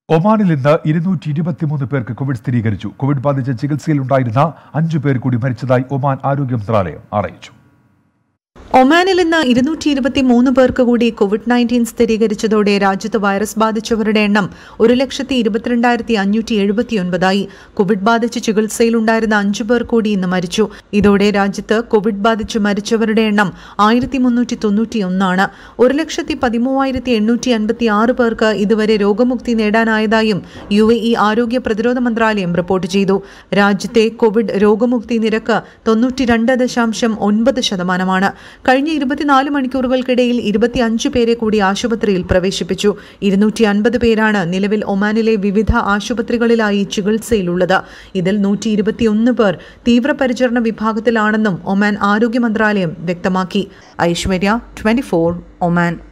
ഒമാനിൽ ഇന്ന് ഇരുന്നൂറ്റി ഇരുപത്തിമൂന്ന് പേർക്ക് കോവിഡ് സ്ഥിരീകരിച്ചു കോവിഡ് ബാധിച്ച് ചികിത്സയിലുണ്ടായിരുന്ന അഞ്ചു പേർ കൂടി മരിച്ചതായി ഒമാൻ ആരോഗ്യ മന്ത്രാലയം അറിയിച്ചു ഒമാനിൽ ഇന്ന് ഇരുന്നൂറ്റി ഇരുപത്തി മൂന്ന് പേർക്ക് കൂടി കോവിഡ് നയൻറ്റീൻ സ്ഥിരീകരിച്ചതോടെ രാജ്യത്ത് വൈറസ് ബാധിച്ചവരുടെ എണ്ണം ഒരു ലക്ഷത്തി ഇരുപത്തിരണ്ടായിരത്തി അഞ്ഞൂറ്റി എഴുപത്തിയൊൻപതായി കോവിഡ് ബാധിച്ച് ചികിത്സയിലുണ്ടായിരുന്ന അഞ്ചു പേർ കൂടി ഇന്ന് മരിച്ചു ഇതോടെ രാജ്യത്ത് കോവിഡ് ബാധിച്ച് മരിച്ചവരുടെ എണ്ണം ആയിരത്തി മുന്നൂറ്റി തൊണ്ണൂറ്റിയൊന്നാണ് ഒരു ലക്ഷത്തി പതിമൂവായിരത്തി എണ്ണൂറ്റി അൻപത്തി ആറ് പേർക്ക് ഇതുവരെ രോഗമുക്തി നേടാനായതായും യു എ ഇ ആരോഗ്യ പ്രതിരോധ മന്ത്രാലയം റിപ്പോർട്ട് ചെയ്തു രാജ്യത്തെ കോവിഡ് രോഗമുക്തി നിരക്ക് തൊണ്ണൂറ്റിരണ്ട് ദശാംശം ഒൻപത് ശതമാനമാണ് കഴിഞ്ഞ ഇരുപത്തിനാല് മണിക്കൂറുകൾക്കിടയിൽ ഇരുപത്തിയഞ്ച് പേരെ കൂടി ആശുപത്രിയിൽ പ്രവേശിപ്പിച്ചു ഇരുന്നൂറ്റി അൻപത് പേരാണ് നിലവിൽ ഒമാനിലെ വിവിധ ആശുപത്രികളിലായി ചികിത്സയിലുള്ളത് ഇതിൽ നൂറ്റി ഇരുപത്തിയൊന്ന് പേർ തീവ്രപരിചരണ വിഭാഗത്തിലാണെന്നും ഒമാൻ ആരോഗ്യ മന്ത്രാലയം വ്യക്തമാക്കി ഐശ്വര്യ ട്വന്റി ഒമാൻ